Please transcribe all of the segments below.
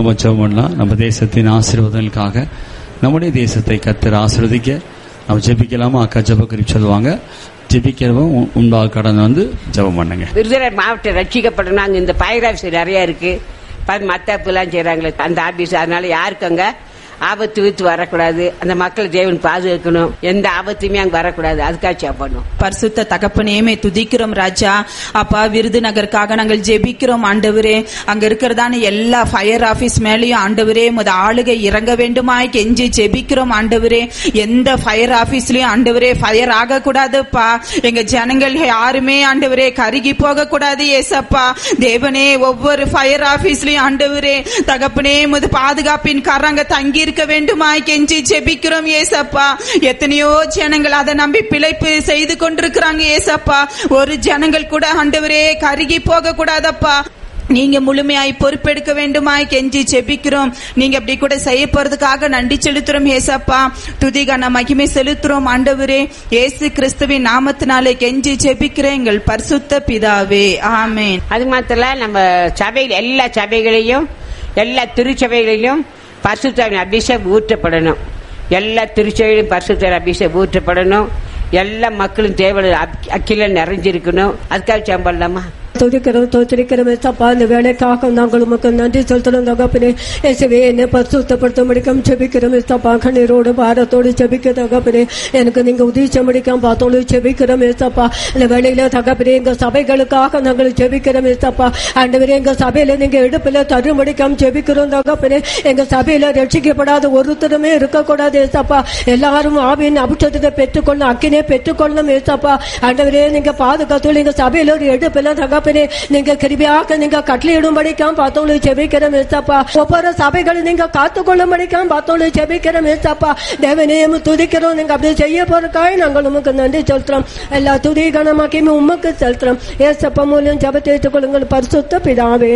நம்ம ஜெபம் பண்ணலாம் நம்ம தேசத்தின் ஆசீர்வாதங்களுக்காக நம்முடைய தேசத்தை கத்தர் ஆசீர்வதிக்க நம்ம ஜெபிக்கலாமா அக்கா ஜெபக்கறி சொல்லுவாங்க ஜெபிக்கிறவங்க உ- உண்டாக கடன் வந்து ஜெபம் பண்ணுங்க விருதுநகர் மாவட்டம் ரட்சிக்கப்படணும் அங்க இந்த பயிர் ஆஃபீஸ் நிறைய இருக்கு மத்தாப்புலாம் செய்யறாங்களே அந்த ஆபீஸ் அதனால யாருக்கு அங்க ஆபத்து வித்து வரக்கூடாது அந்த மக்கள் தேவன் பாதுகாக்கணும் எந்த ஆபத்துமே அங்க வரக்கூடாது அதுக்காக சாப்பிடணும் பரிசுத்த தகப்பனேமே துதிக்கிறோம் ராஜா அப்பா விருதுநகருக்காக நாங்கள் ஜெபிக்கிறோம் ஆண்டவரே அங்க இருக்கிறதான எல்லா ஃபயர் ஆபீஸ் மேலயும் ஆண்டவரே முத ஆளுகை இறங்க வேண்டுமாய் கெஞ்சி ஜெபிக்கிறோம் ஆண்டவரே எந்த ஃபயர் ஆபீஸ்லயும் ஆண்டவரே ஃபயர் ஆக கூடாதுப்பா எங்க ஜனங்கள் யாருமே ஆண்டவரே கருகி போக கூடாது ஏசப்பா தேவனே ஒவ்வொரு ஃபயர் ஆபீஸ்லயும் ஆண்டவரே தகப்பனே முது பாதுகாப்பின் கரங்க தங்கி இருக்க வேண்டுமாய் கெஞ்சி ஜெபிக்கிறோம் ஏசப்பா எத்தனையோ ஜனங்கள் அதை நம்பி பிழைப்பு செய்து கொண்டிருக்கிறாங்க ஏசப்பா ஒரு ஜனங்கள் கூட ஆண்டவரே கருகி போக கூடாதப்பா நீங்க முழுமையாய் பொறுப்பெடுக்க வேண்டுமாய் கெஞ்சி செபிக்கிறோம் நீங்க அப்படி கூட செய்ய போறதுக்காக நன்றி செலுத்துறோம் ஏசப்பா துதிகான மகிமை செலுத்துறோம் ஆண்டவரே இயேசு கிறிஸ்துவின் நாமத்தினாலே கெஞ்சி செபிக்கிறேன் எங்கள் பரிசுத்த பிதாவே ஆமென் அது மாத்திரம் நம்ம சபையில் எல்லா சபைகளையும் எல்லா திருச்சபைகளிலும் பரிசுத்தாவின் அபிஷேகம் ஊற்றப்படணும் எல்லா திருச்சபையிலும் பரிசுத்தாவின் அபிஷேகம் ஊற்றப்படணும் எல்லா மக்களும் தேவை அக்கில நிறைஞ்சிருக்கணும் அதுக்காக சம்பளமா துதிக்கிறோம் தோத்திரிக்கிறோம் ஏசப்பா இந்த வேலைக்காக நாங்கள் உமக்கு நன்றி செலுத்தணும் தகப்பனே இயேசுவே என்னை பரிசுத்தப்படுத்த முடிக்கும் ஜெபிக்கிறோம் ஏசப்பா கண்ணீரோடு பாரத்தோடு ஜெபிக்க தகப்பனே எனக்கு நீங்க உதவி முடிக்கும் பார்த்தோடு ஜெபிக்கிறோம் ஏசப்பா இந்த வேலையில தகப்பனே எங்க சபைகளுக்காக நாங்கள் ஜெபிக்கிறோம் ஏசப்பா ஆண்டவரே எங்க சபையில நீங்க இடுப்புல தருமடிக்காம ஜெபிக்கிறோம் தகப்பனே எங்க சபையில ரட்சிக்கப்படாத ஒருத்தருமே இருக்கக்கூடாது ஏசப்பா எல்லாரும் ஆவியின் அபிஷேகத்தை பெற்றுக்கொள்ளணும் அக்கினே பெற்றுக்கொள்ளணும் ஏசப்பா ஆண்டவரே நீங்க பாதுகாத்து எங்க சபையில ஒரு எடுப்பில தகப்பனே நீங்க கிருபியாக நீங்க கட்டளையிடும்படிக்காம் பார்த்தவங்களுக்கு ஜெபிக்கிறோம் ஏசப்பா ஒவ்வொரு சபைகளை நீங்க காத்துக்கொள்ளும்படிக்காம் பார்த்தவங்களுக்கு ஜெபிக்கிறோம் ஏசப்பா தேவனையும் துதிக்கிறோம் நீங்க அப்படி செய்ய போறக்காய் நாங்கள் உமக்கு நன்றி செலுத்துறோம் எல்லா துதி கனமாக்கியுமே உமக்கு செலுத்துறோம் ஏசப்பா மூலியம் ஜபத்தை ஏற்றுக்கொள்ளுங்கள் பரிசுத்த பிதாவே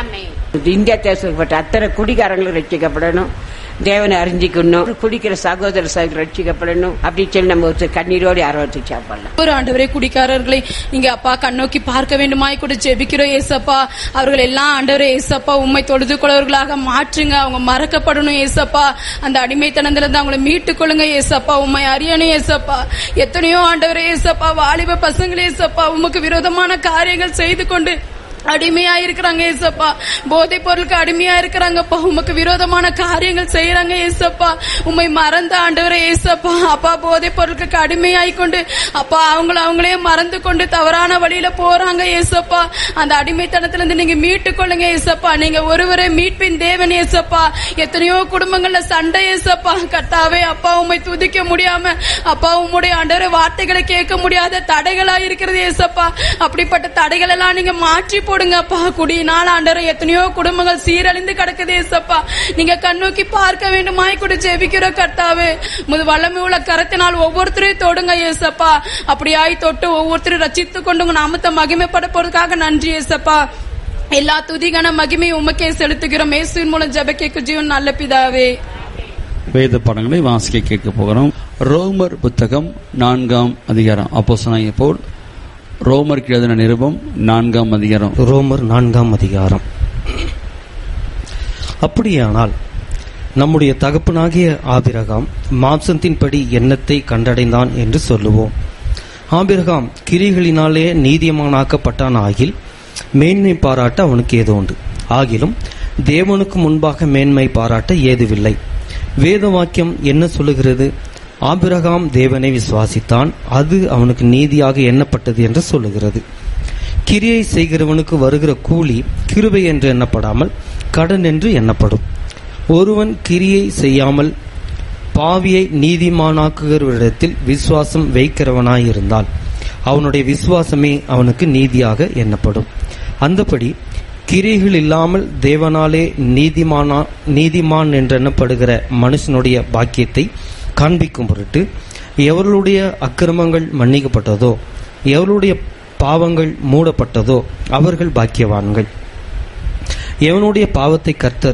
இந்தியா தேசப்பட்ட அத்தனை குடிகாரங்களும் ரட்சிக்கப்படணும் தேவனை அறிஞ்சிக்கணும் குடிக்கிற சகோதர சகோதரர் ரட்சிக்கப்படணும் அப்படின்னு சொல்லி நம்ம ஒரு கண்ணீரோடு ஆர்வத்தை சாப்பிடலாம் ஒரு ஆண்டவரே குடிக்காரர்களை நீங்க அப்பா கண்ணோக்கி பார்க்க வேண்டுமாய் கூட ஜெபிக்கிறோம் ஏசப்பா அவர்கள் எல்லாம் ஆண்டவரே ஏசப்பா உண்மை தொழுது கொள்வர்களாக மாற்றுங்க அவங்க மறக்கப்படணும் ஏசப்பா அந்த அடிமைத்தனத்துல இருந்து அவங்களை மீட்டுக் கொள்ளுங்க ஏசப்பா உண்மை அறியணும் ஏசப்பா எத்தனையோ ஆண்டவரே ஏசப்பா வாலிப பசங்களே ஏசப்பா உமக்கு விரோதமான காரியங்கள் செய்து கொண்டு அடிமையா இருக்கிறாங்க ஏசப்பா போதைப் பொருளுக்கு அடிமையா இருக்கிறாங்கப்பா உமக்கு விரோதமான காரியங்கள் செய்யறாங்க ஏசப்பா உம்மை மறந்த ஆண்டவரே ஏசப்பா அப்பா போதைப் பொருளுக்கு அடிமையாய் கொண்டு அப்பா அவங்கள அவங்களே மறந்து கொண்டு தவறான வழியில போறாங்க ஏசப்பா அந்த அடிமைத்தனத்துல இருந்து நீங்க மீட்டு கொள்ளுங்க ஏசப்பா நீங்க ஒருவரே மீட்பின் தேவன் ஏசப்பா எத்தனையோ குடும்பங்கள்ல சண்டை ஏசப்பா கர்த்தாவே அப்பா உம்மை துதிக்க முடியாம அப்பா உம்முடைய ஆண்டவரே வார்த்தைகளை கேட்க முடியாத தடைகளா இருக்கிறது ஏசப்பா அப்படிப்பட்ட தடைகள் எல்லாம் நீங்க மாற்றி போடுங்கப்பா குடியினால் ஆண்டவரே எத்தனையோ குடும்பங்கள் சீரழிந்து கிடக்குது ஏசப்பா நீங்க கண்ணோக்கி பார்க்க வேண்டுமாய் கூட ஜெபிக்கிற கர்த்தாவே முது வல்லமை உள்ள கரத்தினால் ஒவ்வொருத்தரையும் தொடுங்க ஏசப்பா அப்படியாய் தொட்டு ஒவ்வொருத்தரும் ரச்சித்து கொண்டு உங்க நாமத்தை மகிமைப்பட போறதுக்காக நன்றி ஏசப்பா எல்லா துதிகன மகிமை உமக்கே செலுத்துகிறோம் இயேசுவின் மூலம் ஜெப கேட்கும் ஜீவன் நல்ல பிதாவே வேத பாடங்களை வாசிக்க கேட்க போகிறோம் ரோமர் புத்தகம் நான்காம் அதிகாரம் அப்போஸ்தலனாகிய போல் ரோமருக்கு எழுதின நிருபம் நான்காம் அதிகாரம் ரோமர் நான்காம் அதிகாரம் அப்படியானால் நம்முடைய தகப்பனாகிய ஆபிரகாம் மாம்சத்தின்படி எண்ணத்தை கண்டடைந்தான் என்று சொல்லுவோம் ஆபிரகாம் கிரிகளினாலே நீதிமானாக்கப்பட்டான் ஆகில் மேன்மை பாராட்ட அவனுக்கு ஏதோ உண்டு ஆகிலும் தேவனுக்கு முன்பாக மேன்மை பாராட்ட ஏதுவில்லை வேத வாக்கியம் என்ன சொல்லுகிறது ஆபிரகாம் தேவனை விசுவாசித்தான் அது அவனுக்கு நீதியாக எண்ணப்பட்டது என்று சொல்லுகிறது கிரியை செய்கிறவனுக்கு வருகிற கூலி கிருபை என்று எண்ணப்படாமல் கடன் என்று எண்ணப்படும் ஒருவன் கிரியை செய்யாமல் பாவியை நீதிமானாக்குகிறவரிடத்தில் விசுவாசம் வைக்கிறவனாயிருந்தால் அவனுடைய விசுவாசமே அவனுக்கு நீதியாக எண்ணப்படும் அந்தபடி கிரிகள் இல்லாமல் தேவனாலே நீதிமானா நீதிமான் என்றெண்ணப்படுகிற மனுஷனுடைய பாக்கியத்தை காண்பிக்கும் பொருட்டு எவர்களுடைய அக்கிரமங்கள் மன்னிக்கப்பட்டதோ எவருடைய பாவங்கள் மூடப்பட்டதோ அவர்கள் பாக்கியவான்கள் எவனுடைய பாவத்தை கர்த்தர்